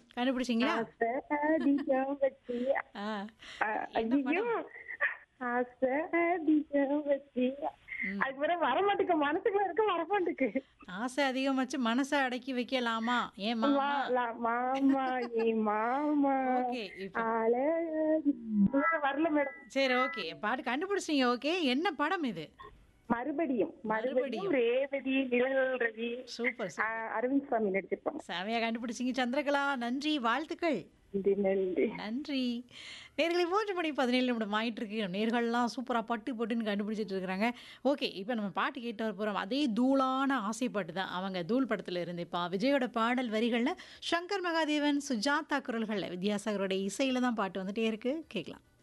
கண்டுபிடிச்சிங்களா ஆசை அதிகம் வச்சு ஆ அ- ஐயோ ஆசை அதிகம் வச்சு அதுக்கு பிறகு வரமாட்டுக்கு மனசுக்குள்ள இருக்க வரமாட்டுக்கு ஆசை அதிகம் வச்சு மனசை அடக்கி வைக்கலாமா ஏன் மாமா மா- லா- மாமா ஏ மாமா ஓகே இப்போ ஆள வரல மேடம் சரி ஓகே பாட்டு கண்டுபிடிச்சிங்க ஓகே என்ன படம் இது மறுபடியும் மறுபடியும் ரேவதி நிழல் ரவி சூப்பர் ஆ, அரவிந்த் சுவாமி நடிச்சிருப்பாங்க செமையா கண்டுபிடிச்சிங்க சந்திரகலா நன்றி வாழ்த்துக்கள் நன்றி நன்றி நன்றி நேர்களை மூன்று மணி பதினேழு நிமிடம் ஆயிட்டு இருக்கு நேர்கள்லாம் சூப்பராக பட்டு பட்டுன்னு கண்டுபிடிச்சிட்டு இருக்கிறாங்க ஓகே இப்போ நம்ம பாட்டு கேட்டு வர போகிறோம் அதே தூளான ஆசைப்பாட்டு தான் அவங்க தூள் படத்தில் இருந்து இப்போ விஜயோட பாடல் வரிகளில் சங்கர் மகாதேவன் சுஜாதா குரல்களில் வித்யாசாகரோட இசையில் தான் பாட்டு வந்துட்டே இருக்கு கேட்கலாம்